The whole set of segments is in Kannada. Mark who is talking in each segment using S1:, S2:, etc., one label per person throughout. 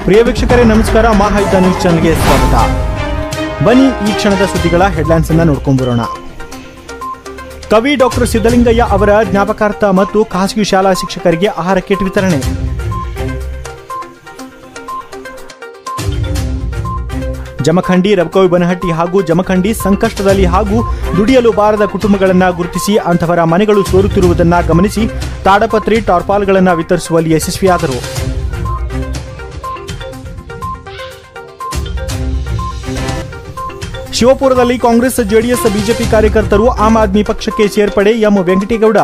S1: ಪ್ರಿಯ ವೀಕ್ಷಕರೇ ನಮಸ್ಕಾರ ಮಾಹಿತ ನ್ಯೂಸ್ ಚಾನೆಲ್ಗೆ ಸ್ವಾಗತ ಬನ್ನಿ ಈ ಕ್ಷಣದ ಸುದ್ದಿಗಳ ಹೆಡ್ಲೈನ್ಸ್ ಅನ್ನ ನೋಡ್ಕೊಂಡ್ಬರೋಣ ಕವಿ ಡಾಕ್ಟರ್ ಸಿದ್ದಲಿಂಗಯ್ಯ ಅವರ ಜ್ಞಾಪಕಾರ್ಥ ಮತ್ತು ಖಾಸಗಿ ಶಾಲಾ ಶಿಕ್ಷಕರಿಗೆ ಆಹಾರ ಕಿಟ್ ವಿತರಣೆ ಜಮಖಂಡಿ ರಬಕವಿ ಬನಹಟ್ಟಿ ಹಾಗೂ ಜಮಖಂಡಿ ಸಂಕಷ್ಟದಲ್ಲಿ ಹಾಗೂ ದುಡಿಯಲು ಬಾರದ ಕುಟುಂಬಗಳನ್ನು ಗುರುತಿಸಿ ಅಂತವರ ಮನೆಗಳು ಸೋರುತ್ತಿರುವುದನ್ನು ಗಮನಿಸಿ ತಾಡಪತ್ರಿ ಟಾರ್ಪಾಲ್ಗಳನ್ನು ವಿತರಿಸುವಲ್ಲಿ ಯಶಸ್ವಿಯಾದರು ಶಿವಪುರದಲ್ಲಿ ಕಾಂಗ್ರೆಸ್ ಜೆಡಿಎಸ್ ಬಿಜೆಪಿ ಕಾರ್ಯಕರ್ತರು ಆಮ್ ಆದ್ಮಿ ಪಕ್ಷಕ್ಕೆ ಸೇರ್ಪಡೆ ಎಂ ವೆಂಕಟೇಗೌಡ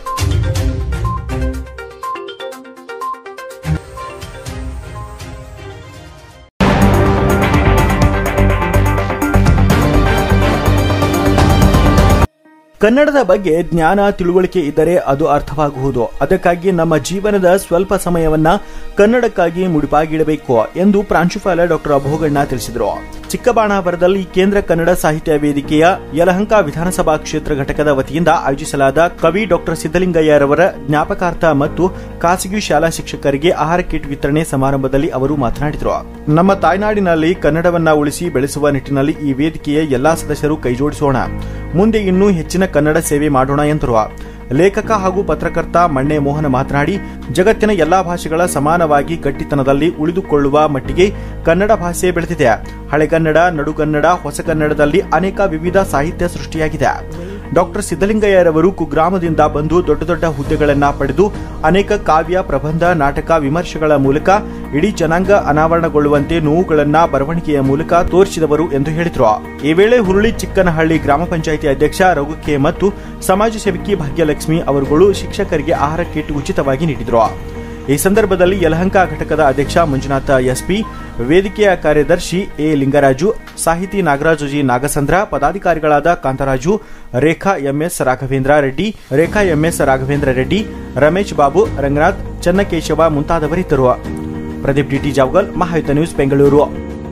S1: ಕನ್ನಡದ ಬಗ್ಗೆ ಜ್ಞಾನ ತಿಳುವಳಿಕೆ ಇದ್ದರೆ ಅದು ಅರ್ಥವಾಗುವುದು ಅದಕ್ಕಾಗಿ ನಮ್ಮ ಜೀವನದ ಸ್ವಲ್ಪ ಸಮಯವನ್ನ ಕನ್ನಡಕ್ಕಾಗಿ ಮುಡಿಪಾಗಿಡಬೇಕು ಎಂದು ಪ್ರಾಂಶುಪಾಲ ಡಾಕ್ಟರ್ ಅಭೋಗಣ್ಣ ತಿಳಿಸಿದರು ಚಿಕ್ಕಬಾಣಾವರದಲ್ಲಿ ಕೇಂದ್ರ ಕನ್ನಡ ಸಾಹಿತ್ಯ ವೇದಿಕೆಯ ಯಲಹಂಕ ವಿಧಾನಸಭಾ ಕ್ಷೇತ್ರ ಘಟಕದ ವತಿಯಿಂದ ಆಯೋಜಿಸಲಾದ ಕವಿ ಡಾಕ್ಟರ್ ಸಿದ್ದಲಿಂಗಯ್ಯರವರ ಜ್ಞಾಪಕಾರ್ಥ ಮತ್ತು ಖಾಸಗಿ ಶಾಲಾ ಶಿಕ್ಷಕರಿಗೆ ಆಹಾರ ಕಿಟ್ ವಿತರಣೆ ಸಮಾರಂಭದಲ್ಲಿ ಅವರು ಮಾತನಾಡಿದರು ನಮ್ಮ ತಾಯ್ನಾಡಿನಲ್ಲಿ ಕನ್ನಡವನ್ನ ಉಳಿಸಿ ಬೆಳೆಸುವ ನಿಟ್ಟಿನಲ್ಲಿ ಈ ವೇದಿಕೆಯ ಎಲ್ಲಾ ಸದಸ್ಯರು ಕೈಜೋಡಿಸೋಣ ಮುಂದೆ ಇನ್ನೂ ಹೆಚ್ಚಿನ ಕನ್ನಡ ಸೇವೆ ಮಾಡೋಣ ಎಂದರು ಲೇಖಕ ಹಾಗೂ ಪತ್ರಕರ್ತ ಮಣ್ಣೆ ಮೋಹನ ಮಾತನಾಡಿ ಜಗತ್ತಿನ ಎಲ್ಲಾ ಭಾಷೆಗಳ ಸಮಾನವಾಗಿ ಗಟ್ಟಿತನದಲ್ಲಿ ಉಳಿದುಕೊಳ್ಳುವ ಮಟ್ಟಿಗೆ ಕನ್ನಡ ಭಾಷೆ ಬೆಳೆದಿದೆ ಹಳೆಗನ್ನಡ ನಡುಗನ್ನಡ ಹೊಸಗನ್ನಡದಲ್ಲಿ ಅನೇಕ ವಿವಿಧ ಸಾಹಿತ್ಯ ಸೃಷ್ಟಿಯಾಗಿದೆ ಡಾಕ್ಟರ್ ಸಿದ್ದಲಿಂಗಯ್ಯರವರು ಕುಗ್ರಾಮದಿಂದ ಬಂದು ದೊಡ್ಡ ದೊಡ್ಡ ಹುದ್ದೆಗಳನ್ನ ಪಡೆದು ಅನೇಕ ಕಾವ್ಯ ಪ್ರಬಂಧ ನಾಟಕ ವಿಮರ್ಶೆಗಳ ಮೂಲಕ ಇಡೀ ಜನಾಂಗ ಅನಾವರಣಗೊಳ್ಳುವಂತೆ ನೋವುಗಳನ್ನ ಬರವಣಿಗೆಯ ಮೂಲಕ ತೋರಿಸಿದವರು ಎಂದು ಹೇಳಿದರು ಈ ವೇಳೆ ಹುರುಳಿ ಚಿಕ್ಕನಹಳ್ಳಿ ಗ್ರಾಮ ಪಂಚಾಯಿತಿ ಅಧ್ಯಕ್ಷ ರಘು ಕೆ ಮತ್ತು ಸಮಾಜ ಸೇವಕಿ ಭಾಗ್ಯಲಕ್ಷ್ಮಿ ಅವರುಗಳು ಶಿಕ್ಷಕರಿಗೆ ಆಹಾರ ಕಿಟ್ ಉಚಿತವಾಗಿ ನೀಡಿದರು ಈ ಸಂದರ್ಭದಲ್ಲಿ ಯಲಹಂಕ ಘಟಕದ ಅಧ್ಯಕ್ಷ ಮಂಜುನಾಥ ಎಸ್ಪಿ ವೇದಿಕೆಯ ಕಾರ್ಯದರ್ಶಿ ಎ ಲಿಂಗರಾಜು ಸಾಹಿತಿ ನಾಗರಾಜು ಜಿ ನಾಗಸಂದ್ರ ಪದಾಧಿಕಾರಿಗಳಾದ ಕಾಂತರಾಜು ರೇಖಾ ಎಂಎಸ್ ರಾಘವೇಂದ್ರ ರೆಡ್ಡಿ ರೇಖಾ ಎಂಎಸ್ ರಾಘವೇಂದ್ರ ರೆಡ್ಡಿ ರಮೇಶ್ ಬಾಬು ರಂಗನಾಥ್ ಚನ್ನಕೇಶವ ಮುಂತಾದವರಿದ್ದರು ಪ್ರದೀಪ್ ಡಿಟಿ ಜಾವಗಲ್ ಮಹಾಯುತ ನ್ಯೂಸ್ ಬೆಂಗಳೂರು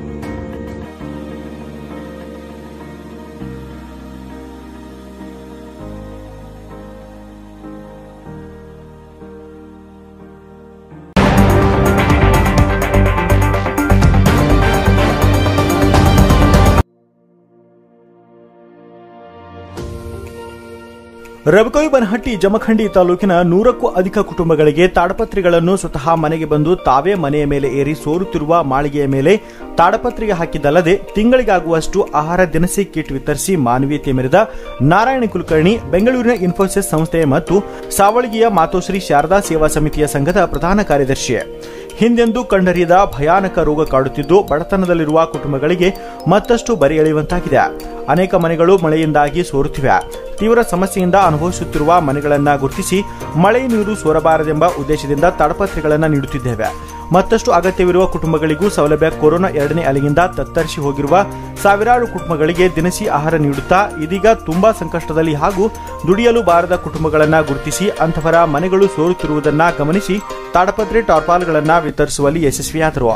S1: ರಬಕವಿ ಬನಹಟ್ಟಿ ಜಮಖಂಡಿ ತಾಲೂಕಿನ ನೂರಕ್ಕೂ ಅಧಿಕ ಕುಟುಂಬಗಳಿಗೆ ತಾಡಪತ್ರಿಗಳನ್ನು ಸ್ವತಃ ಮನೆಗೆ ಬಂದು ತಾವೇ ಮನೆಯ ಮೇಲೆ ಏರಿ ಸೋರುತ್ತಿರುವ ಮಾಳಿಗೆಯ ಮೇಲೆ ತಾಡಪತ್ರಿಗೆ ಹಾಕಿದ್ದಲ್ಲದೆ ತಿಂಗಳಿಗಾಗುವಷ್ಟು ಆಹಾರ ದಿನಸಿ ಕಿಟ್ ವಿತರಿಸಿ ಮಾನವೀಯತೆ ಮೆರೆದ ನಾರಾಯಣ ಕುಲಕರ್ಣಿ ಬೆಂಗಳೂರಿನ ಇನ್ಫೋಸಿಸ್ ಸಂಸ್ಥೆ ಮತ್ತು ಸಾವಳಗಿಯ ಮಾತೋಶ್ರೀ ಶಾರದಾ ಸೇವಾ ಸಮಿತಿಯ ಸಂಘದ ಪ್ರಧಾನ ಕಾರ್ಯದರ್ಶಿ ಹಿಂದೆಂದೂ ಕಂಡರಿಯದ ಭಯಾನಕ ರೋಗ ಕಾಡುತ್ತಿದ್ದು ಬಡತನದಲ್ಲಿರುವ ಕುಟುಂಬಗಳಿಗೆ ಮತ್ತಷ್ಟು ಬರೆ ಎಳೆಯುವಂತಾಗಿದೆ ಅನೇಕ ಮನೆಗಳು ಮಳೆಯಿಂದಾಗಿ ಸೋರುತ್ತಿವೆ ತೀವ್ರ ಸಮಸ್ಯೆಯಿಂದ ಅನುಭವಿಸುತ್ತಿರುವ ಮನೆಗಳನ್ನು ಗುರುತಿಸಿ ಮಳೆ ನೀರು ಸೋರಬಾರದೆಂಬ ಉದ್ದೇಶದಿಂದ ತಾಡಪತ್ರಿಗಳನ್ನು ನೀಡುತ್ತಿದ್ದೇವೆ ಮತ್ತಷ್ಟು ಅಗತ್ಯವಿರುವ ಕುಟುಂಬಗಳಿಗೂ ಸೌಲಭ್ಯ ಕೊರೋನಾ ಎರಡನೇ ಅಲೆಯಿಂದ ತತ್ತರಿಸಿ ಹೋಗಿರುವ ಸಾವಿರಾರು ಕುಟುಂಬಗಳಿಗೆ ದಿನಸಿ ಆಹಾರ ನೀಡುತ್ತಾ ಇದೀಗ ತುಂಬಾ ಸಂಕಷ್ಟದಲ್ಲಿ ಹಾಗೂ ದುಡಿಯಲು ಬಾರದ ಕುಟುಂಬಗಳನ್ನು ಗುರುತಿಸಿ ಅಂತವರ ಮನೆಗಳು ಸೋರುತ್ತಿರುವುದನ್ನ ಗಮನಿಸಿ ತಾಡಪತ್ರೆ ಟಾರ್ಪಾಲ್ಗಳನ್ನು ವಿತರಿಸುವಲ್ಲಿ ಯಶಸ್ವಿಯಾದರು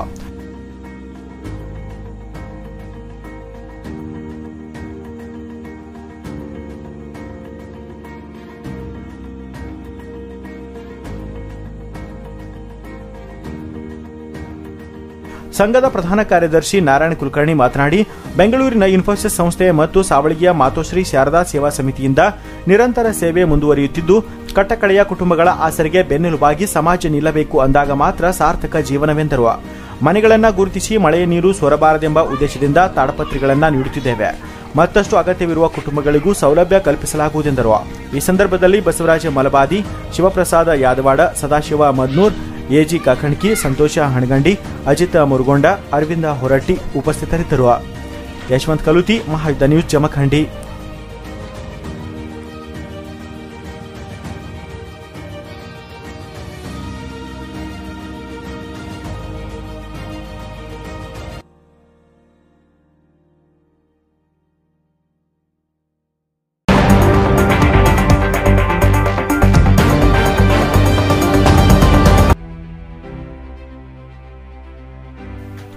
S1: ಸಂಘದ ಪ್ರಧಾನ ಕಾರ್ಯದರ್ಶಿ ನಾರಾಯಣ ಕುಲಕರ್ಣಿ ಮಾತನಾಡಿ ಬೆಂಗಳೂರಿನ ಇನ್ಫೋಸಿಸ್ ಸಂಸ್ಥೆ ಮತ್ತು ಸಾವಳಗಿಯ ಮಾತೋಶ್ರೀ ಶಾರದಾ ಸೇವಾ ಸಮಿತಿಯಿಂದ ನಿರಂತರ ಸೇವೆ ಮುಂದುವರಿಯುತ್ತಿದ್ದು ಕಟ್ಟಕಡೆಯ ಕುಟುಂಬಗಳ ಆಸರೆಗೆ ಬೆನ್ನೆಲುಬಾಗಿ ಸಮಾಜ ನಿಲ್ಲಬೇಕು ಅಂದಾಗ ಮಾತ್ರ ಸಾರ್ಥಕ ಜೀವನವೆಂದರು ಮನೆಗಳನ್ನು ಗುರುತಿಸಿ ಮಳೆಯ ನೀರು ಸೊರಬಾರದೆಂಬ ಉದ್ದೇಶದಿಂದ ತಾಡಪತ್ರಿಗಳನ್ನು ನೀಡುತ್ತಿದ್ದೇವೆ ಮತ್ತಷ್ಟು ಅಗತ್ಯವಿರುವ ಕುಟುಂಬಗಳಿಗೂ ಸೌಲಭ್ಯ ಕಲ್ಪಿಸಲಾಗುವುದೆಂದರು ಈ ಸಂದರ್ಭದಲ್ಲಿ ಬಸವರಾಜ ಮಲಬಾದಿ ಶಿವಪ್ರಸಾದ ಯಾದವಾಡ ಸದಾಶಿವ ಮದ್ನೂರ್ ಎಜಿ ಕಾಕಣ್ಕಿ ಸಂತೋಷ ಹಣಗಂಡಿ ಅಜಿತ್ ಮುರುಗೊಂಡ ಅರವಿಂದ ಹೊರಟ್ಟಿ ಉಪಸ್ಥಿತರಿದ್ದರು ಯಶವಂತ್ ಕಲುತಿ ಮಹಾಯುದ್ಧ ನ್ಯೂಸ್ ಜಮಖಂಡಿ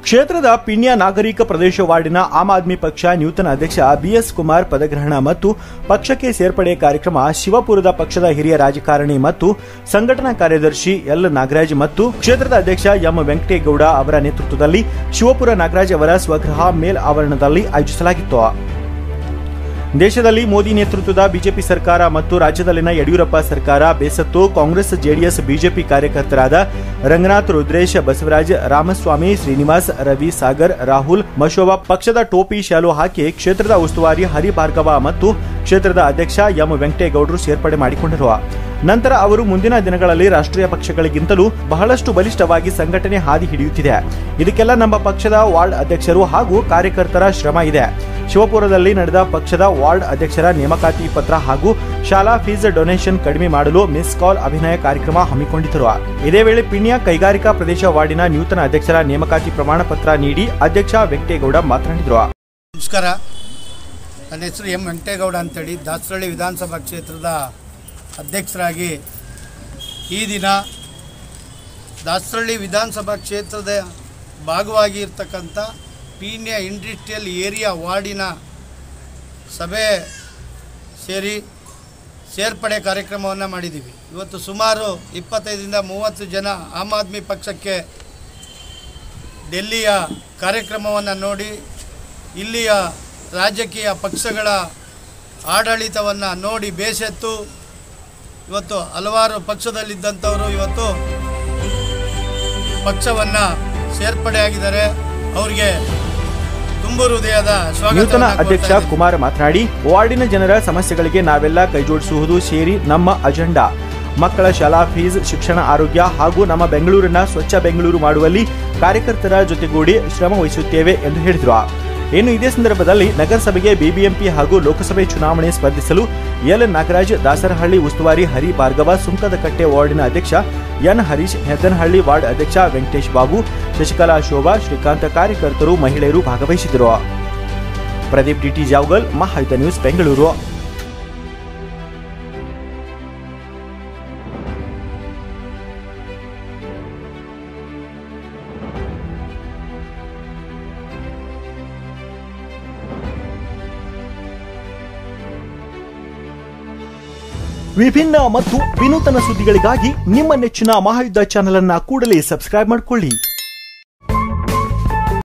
S1: ಕ್ಷೇತ್ರದ ಪಿಣ್ಯ ನಾಗರಿಕ ಪ್ರದೇಶ ವಾರ್ಡಿನ ಆಮ್ ಆದ್ಮಿ ಪಕ್ಷ ನೂತನ ಅಧ್ಯಕ್ಷ ಬಿಎಸ್ ಕುಮಾರ್ ಪದಗ್ರಹಣ ಮತ್ತು ಪಕ್ಷಕ್ಕೆ ಸೇರ್ಪಡೆ ಕಾರ್ಯಕ್ರಮ ಶಿವಪುರದ ಪಕ್ಷದ ಹಿರಿಯ ರಾಜಕಾರಣಿ ಮತ್ತು ಸಂಘಟನಾ ಕಾರ್ಯದರ್ಶಿ ಎಲ್ ನಾಗರಾಜ್ ಮತ್ತು ಕ್ಷೇತ್ರದ ಅಧ್ಯಕ್ಷ ಎಂ ವೆಂಕಟೇಗೌಡ ಅವರ ನೇತೃತ್ವದಲ್ಲಿ ಶಿವಪುರ ನಾಗರಾಜ್ ಅವರ ಸ್ವಗೃಹ ಮೇಲ್ ಆವರಣದಲ್ಲಿ ಆಯೋಜಿಸಲಾಗಿತ್ತು ದೇಶದಲ್ಲಿ ಮೋದಿ ನೇತೃತ್ವದ ಬಿಜೆಪಿ ಸರ್ಕಾರ ಮತ್ತು ರಾಜ್ಯದಲ್ಲಿನ ಯಡಿಯೂರಪ್ಪ ಸರ್ಕಾರ ಬೇಸತ್ತು ಕಾಂಗ್ರೆಸ್ ಜೆಡಿಎಸ್ ಬಿಜೆಪಿ ಕಾರ್ಯಕರ್ತರಾದ ರಂಗನಾಥ್ ರುದ್ರೇಶ್ ಬಸವರಾಜ್ ರಾಮಸ್ವಾಮಿ ಶ್ರೀನಿವಾಸ್ ರವಿ ಸಾಗರ್ ರಾಹುಲ್ ಮಶೋಬಾ ಪಕ್ಷದ ಟೋಪಿ ಶಾಲು ಹಾಕಿ ಕ್ಷೇತ್ರದ ಉಸ್ತುವಾರಿ ಹರಿಭಾರ್ಗವ ಮತ್ತು ಕ್ಷೇತ್ರದ ಅಧ್ಯಕ್ಷ ಎಂ ವೆಂಕಟೇಗೌಡರು ಸೇರ್ಪಡೆ ಮಾಡಿಕೊಂಡರು ನಂತರ ಅವರು ಮುಂದಿನ ದಿನಗಳಲ್ಲಿ ರಾಷ್ಟ್ರೀಯ ಪಕ್ಷಗಳಿಗಿಂತಲೂ ಬಹಳಷ್ಟು ಬಲಿಷ್ಠವಾಗಿ ಸಂಘಟನೆ ಹಾದಿ ಹಿಡಿಯುತ್ತಿದೆ ಇದಕ್ಕೆಲ್ಲ ನಮ್ಮ ಪಕ್ಷದ ವಾರ್ಡ್ ಅಧ್ಯಕ್ಷರು ಹಾಗೂ ಕಾರ್ಯಕರ್ತರ ಶ್ರಮ ಇದೆ ಶಿವಪುರದಲ್ಲಿ ನಡೆದ ಪಕ್ಷದ ವಾರ್ಡ್ ಅಧ್ಯಕ್ಷರ ನೇಮಕಾತಿ ಪತ್ರ ಹಾಗೂ ಶಾಲಾ ಫೀಸ್ ಡೊನೇಷನ್ ಕಡಿಮೆ ಮಾಡಲು ಮಿಸ್ ಕಾಲ್ ಅಭಿನಯ ಕಾರ್ಯಕ್ರಮ ಹಮ್ಮಿಕೊಂಡಿದ್ದರು ಇದೇ ವೇಳೆ ಪಿಣ್ಯ ಕೈಗಾರಿಕಾ ಪ್ರದೇಶ ವಾರ್ಡಿನ ನೂತನ ಅಧ್ಯಕ್ಷರ ನೇಮಕಾತಿ ಪ್ರಮಾಣ ಪತ್ರ ನೀಡಿ ಅಧ್ಯಕ್ಷ ವೆಂಕಟೇಗೌಡ ಮಾತನಾಡಿದರು
S2: ನಮಸ್ಕಾರ ನನ್ನ ಹೆಸರು ಎಂ ವೆಂಕಟೇಗೌಡ ಅಂತೇಳಿ ದಾಸರಳ್ಳಿ ವಿಧಾನಸಭಾ ಕ್ಷೇತ್ರದ ಅಧ್ಯಕ್ಷರಾಗಿ ಈ ದಿನ ದಾಸರಳ್ಳಿ ವಿಧಾನಸಭಾ ಕ್ಷೇತ್ರದ ಭಾಗವಾಗಿ ಇರ್ತಕ್ಕಂಥ ಪೀಣ್ಯ ಇಂಡಸ್ಟ್ರಿಯಲ್ ಏರಿಯಾ ವಾರ್ಡಿನ ಸಭೆ ಸೇರಿ ಸೇರ್ಪಡೆ ಕಾರ್ಯಕ್ರಮವನ್ನು ಮಾಡಿದ್ದೀವಿ ಇವತ್ತು ಸುಮಾರು ಇಪ್ಪತ್ತೈದರಿಂದ ಮೂವತ್ತು ಜನ ಆಮ್ ಆದ್ಮಿ ಪಕ್ಷಕ್ಕೆ ಡೆಲ್ಲಿಯ ಕಾರ್ಯಕ್ರಮವನ್ನು ನೋಡಿ ಇಲ್ಲಿಯ ರಾಜಕೀಯ ಪಕ್ಷಗಳ ಆಡಳಿತವನ್ನು ನೋಡಿ ಬೇಸೆತ್ತು ಇವತ್ತು ಹಲವಾರು ಪಕ್ಷದಲ್ಲಿದ್ದಂಥವರು ಇವತ್ತು ಪಕ್ಷವನ್ನು ಸೇರ್ಪಡೆಯಾಗಿದ್ದಾರೆ ಅವರಿಗೆ ತುಂಬು ಹೃದಯದ
S1: ನೂತನ
S2: ಸ್ವಾಗತ
S1: ಅಧ್ಯಕ್ಷ ಕುಮಾರ್ ಮಾತನಾಡಿ ವಾರ್ಡಿನ ಜನರ ಸಮಸ್ಯೆಗಳಿಗೆ ನಾವೆಲ್ಲ ಕೈಜೋಡಿಸುವುದು ಸೇರಿ ನಮ್ಮ ಅಜೆಂಡಾ ಮಕ್ಕಳ ಶಾಲಾ ಫೀಸ್ ಶಿಕ್ಷಣ ಆರೋಗ್ಯ ಹಾಗೂ ನಮ್ಮ ಬೆಂಗಳೂರನ್ನ ಸ್ವಚ್ಛ ಬೆಂಗಳೂರು ಮಾಡುವಲ್ಲಿ ಕಾರ್ಯಕರ್ತರ ಜೊತೆಗೂಡಿ ಶ್ರಮ ವಹಿಸುತ್ತೇವೆ ಎಂದು ಹೇಳಿದರು ಇನ್ನು ಇದೇ ಸಂದರ್ಭದಲ್ಲಿ ನಗರಸಭೆಗೆ ಬಿಬಿಎಂಪಿ ಹಾಗೂ ಲೋಕಸಭೆ ಚುನಾವಣೆ ಸ್ಪರ್ಧಿಸಲು ಎಲ್ ನಾಗರಾಜ್ ದಾಸರಹಳ್ಳಿ ಉಸ್ತುವಾರಿ ಹರಿ ಭಾರ್ಗವ ಸುಂಕದಕಟ್ಟೆ ವಾರ್ಡಿನ ಅಧ್ಯಕ್ಷ ಎನ್ ಹರೀಶ್ ಹೆದ್ದನಹಳ್ಳಿ ವಾರ್ಡ್ ಅಧ್ಯಕ್ಷ ವೆಂಕಟೇಶ್ ಬಾಬು ಶಶಿಕಲಾ ಶೋಭಾ ಶ್ರೀಕಾಂತ ಕಾರ್ಯಕರ್ತರು ಮಹಿಳೆಯರು ಭಾಗವಹಿಸಿದರು ಪ್ರದೀಪ್ ಡಿಟಿ ಜಾವಗಲ್ ಮಹಾಯುತ ನ್ಯೂಸ್ ಬೆಂಗಳೂರು ವಿಭಿನ್ನ ಮತ್ತು ವಿನೂತನ ಸುದ್ದಿಗಳಿಗಾಗಿ ನಿಮ್ಮ ನೆಚ್ಚಿನ ಮಹಾಯುದ್ಧ ಚಾನೆಲ್ ಅನ್ನ ಕೂಡಲೇ ಸಬ್ಸ್ಕ್ರೈಬ್ ಮಾಡಿಕೊಳ್ಳಿ